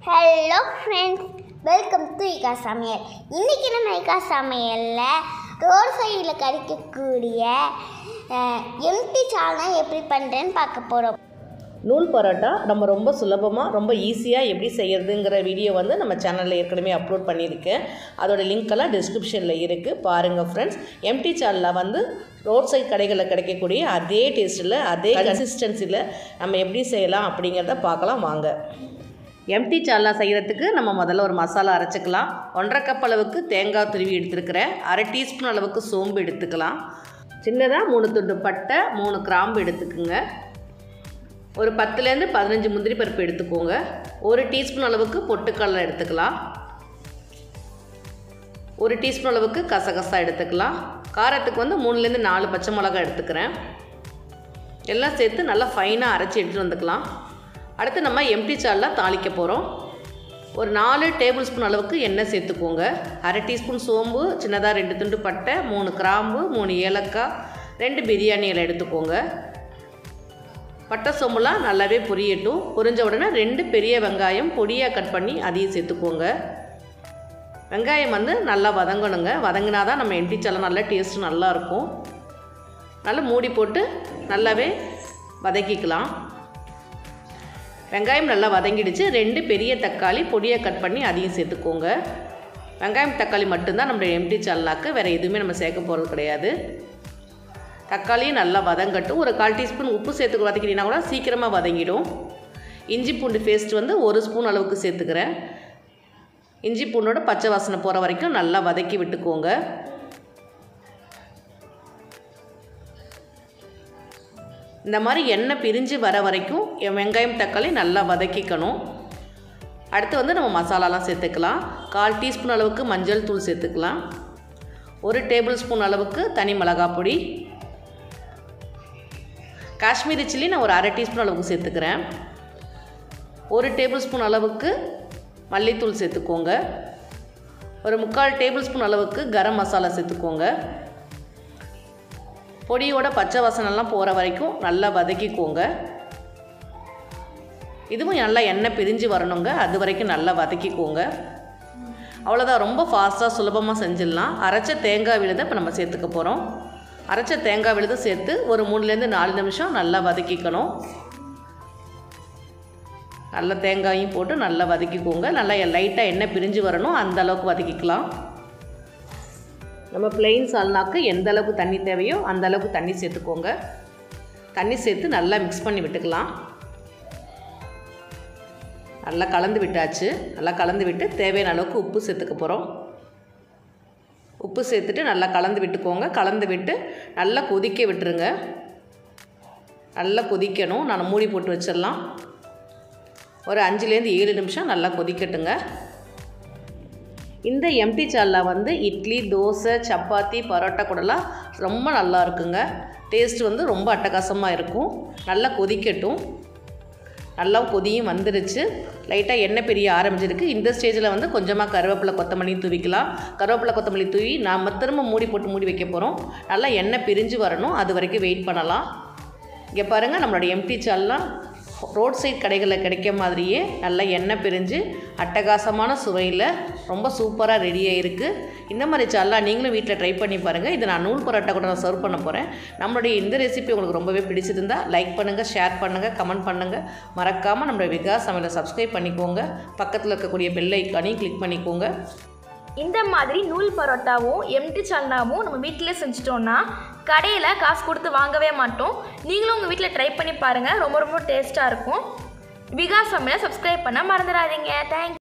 hello friends welcome to இகா சமையல் இன்றைக்கி நம்ம இகா சமையலில் ரோட் சைடில் கிடைக்கக்கூடிய எம்டி சால்னா எப்படி பண்ணுறேன்னு பார்க்க போகிறோம் நூல் பரோட்டா நம்ம ரொம்ப சுலபமாக ரொம்ப ஈஸியாக எப்படி செய்யறதுங்கிற வீடியோ வந்து நம்ம சேனலில் ஏற்கனவே அப்லோட் பண்ணியிருக்கேன் அதோட லிங்க் எல்லாம் டிஸ்கிரிப்ஷனில் இருக்குது பாருங்கள் ஃப்ரெண்ட்ஸ் எம்டி சாலில் வந்து ரோட் சைட் கடைகளில் கிடைக்கக்கூடிய அதே டேஸ்ட்டில் அதே கன்சிஸ்டன்சியில் நம்ம எப்படி செய்யலாம் அப்படிங்கிறத பார்க்கலாம் வாங்க எம்டி சால்னா செய்கிறதுக்கு நம்ம முதல்ல ஒரு மசாலா அரைச்சிக்கலாம் ஒன்றரை கப் அளவுக்கு தேங்காய் துருவி எடுத்துருக்கிறேன் அரை டீஸ்பூன் அளவுக்கு சோம்பு எடுத்துக்கலாம் சின்னதாக மூணு துண்டு பட்டை மூணு கிராம்பு எடுத்துக்குங்க ஒரு பத்துலேருந்து பதினஞ்சு முந்திரி பருப்பு எடுத்துக்கோங்க ஒரு டீஸ்பூன் அளவுக்கு பொட்டுக்கடலை எடுத்துக்கலாம் ஒரு டீஸ்பூன் அளவுக்கு கசகசா எடுத்துக்கலாம் காரத்துக்கு வந்து மூணுலேருந்து நாலு பச்சை மிளகாய் எடுத்துக்கிறேன் எல்லாம் சேர்த்து நல்லா ஃபைனாக அரைச்சி எடுத்துகிட்டு வந்துக்கலாம் அடுத்து நம்ம எம்டி சாலில் தாளிக்க போகிறோம் ஒரு நாலு டேபிள் ஸ்பூன் அளவுக்கு எண்ணெய் சேர்த்துக்கோங்க அரை டீஸ்பூன் சோம்பு சின்னதாக ரெண்டு துண்டு பட்டை மூணு கிராம்பு மூணு ஏலக்காய் ரெண்டு பிரியாணி இலை எடுத்துக்கோங்க பட்டை சோம்புலாம் நல்லாவே பொரியட்டும் பொரிஞ்ச உடனே ரெண்டு பெரிய வெங்காயம் பொடியாக கட் பண்ணி அதையும் சேர்த்துக்கோங்க வெங்காயம் வந்து நல்லா வதங்கணுங்க வதங்கினா தான் நம்ம எம்டிச்சாலம் நல்லா டேஸ்ட்டு நல்லாயிருக்கும் நல்லா மூடி போட்டு நல்லாவே வதக்கிக்கலாம் வெங்காயம் நல்லா வதங்கிடுச்சு ரெண்டு பெரிய தக்காளி பொடியாக கட் பண்ணி அதையும் சேர்த்துக்கோங்க வெங்காயம் தக்காளி மட்டும்தான் நம்மளுடைய எம்டி சால்னாக்கு வேறு எதுவுமே நம்ம சேர்க்க போகிறது கிடையாது தக்காளியும் நல்லா வதங்கட்டும் ஒரு கால் டீஸ்பூன் உப்பு சேர்த்து வதக்கிட்டீங்கன்னா கூட சீக்கிரமாக வதங்கிடும் இஞ்சி பூண்டு பேஸ்ட் வந்து ஒரு ஸ்பூன் அளவுக்கு சேர்த்துக்கிறேன் இஞ்சி பூண்டோட பச்சை வாசனை போகிற வரைக்கும் நல்லா வதக்கி விட்டுக்கோங்க இந்த மாதிரி எண்ணெய் பிரிஞ்சு வர வரைக்கும் என் வெங்காயம் தக்காளி நல்லா வதக்கிக்கணும் அடுத்து வந்து நம்ம மசாலாலாம் சேர்த்துக்கலாம் கால் டீஸ்பூன் அளவுக்கு மஞ்சள் தூள் சேர்த்துக்கலாம் ஒரு டேபிள் ஸ்பூன் அளவுக்கு தனி மிளகாய் பொடி காஷ்மீரி சில்லி நான் ஒரு அரை டீஸ்பூன் அளவுக்கு சேர்த்துக்கிறேன் ஒரு டேபிள் ஸ்பூன் அளவுக்கு மல்லித்தூள் சேர்த்துக்கோங்க ஒரு முக்கால் டேபிள் ஸ்பூன் அளவுக்கு கரம் மசாலா சேர்த்துக்கோங்க பொடியோட பச்சை வாசனைலாம் போகிற வரைக்கும் நல்லா வதக்கிக்கோங்க இதுவும் நல்லா எண்ணெய் பிரிஞ்சு வரணுங்க அது வரைக்கும் நல்லா வதக்கிக்கோங்க அவ்வளோதான் ரொம்ப ஃபாஸ்ட்டாக சுலபமாக செஞ்சிடலாம் அரைச்ச தேங்காய் விழுதை இப்போ நம்ம சேர்த்துக்க போகிறோம் அரைச்ச தேங்காய் விழுதை சேர்த்து ஒரு மூணுலேருந்து நாலு நிமிஷம் நல்லா வதக்கிக்கணும் நல்லா தேங்காயும் போட்டு நல்லா வதக்கிக்கோங்க நல்லா லைட்டாக எண்ணெய் பிரிஞ்சு வரணும் அந்த அளவுக்கு வதக்கிக்கலாம் நம்ம பிளெயின் சால்னாக்கு எந்த அளவுக்கு தண்ணி தேவையோ அந்த அளவுக்கு தண்ணி சேர்த்துக்கோங்க தண்ணி சேர்த்து நல்லா மிக்ஸ் பண்ணி விட்டுக்கலாம் நல்லா கலந்து விட்டாச்சு நல்லா கலந்து விட்டு தேவையான அளவுக்கு உப்பு சேர்த்துக்க போகிறோம் உப்பு சேர்த்துட்டு நல்லா கலந்து விட்டுக்கோங்க கலந்து விட்டு நல்லா கொதிக்க விட்டுருங்க நல்லா கொதிக்கணும் நான் மூடி போட்டு வச்சிடலாம் ஒரு அஞ்சுலேருந்து ஏழு நிமிஷம் நல்லா கொதிக்கட்டுங்க இந்த எம்டி சால்னா வந்து இட்லி தோசை சப்பாத்தி பரோட்டா கூடலாம் ரொம்ப நல்லா இருக்குங்க டேஸ்ட் வந்து ரொம்ப அட்டகாசமாக இருக்கும் நல்லா கொதிக்கட்டும் நல்லா கொதியும் வந்துருச்சு லைட்டாக எண்ணெய் பெரிய ஆரம்பிச்சிருக்கு இந்த ஸ்டேஜில் வந்து கொஞ்சமாக கருவேப்பிலை கொத்தமல்லி தூவிக்கலாம் கருவேப்பிலை கொத்தமல்லி தூவி நாம் திரும்ப மூடி போட்டு மூடி வைக்க போகிறோம் நல்லா எண்ணெய் பிரிஞ்சு வரணும் அது வரைக்கும் வெயிட் பண்ணலாம் இங்கே பாருங்கள் நம்மளோட எம்டி சால்லாம் ரோட் சைட் கடைகளில் கிடைக்க மாதிரியே நல்லா எண்ணெய் பிரிஞ்சு அட்டகாசமான சுவையில் ரொம்ப சூப்பராக ரெடியாக இருக்குது இந்த மாதிரி சால்லா நீங்களும் வீட்டில் ட்ரை பண்ணி பாருங்கள் இதை நான் நூல் பரோட்டா கூட நான் சர்வ் பண்ண போகிறேன் நம்மளுடைய இந்த ரெசிபி உங்களுக்கு ரொம்பவே பிடிச்சிருந்தா லைக் பண்ணுங்கள் ஷேர் பண்ணுங்கள் கமெண்ட் பண்ணுங்கள் மறக்காமல் நம்மளுடைய விகாஸ் சமையலை சப்ஸ்கிரைப் பண்ணிக்கோங்க பக்கத்தில் இருக்கக்கூடிய பெல் ஐக்கானையும் கிளிக் பண்ணிக்கோங்க இந்த மாதிரி நூல் பரோட்டாவும் எம்டி சால்னாவும் நம்ம வீட்டிலே செஞ்சிட்டோன்னா கடையில் காசு கொடுத்து வாங்கவே மாட்டோம் நீங்களும் உங்கள் வீட்டில் ட்ரை பண்ணி பாருங்கள் ரொம்ப ரொம்ப டேஸ்ட்டாக இருக்கும் விகாஸ் சமையலை சப்ஸ்கிரைப் பண்ண மறந்துடாதீங்க தேங்க்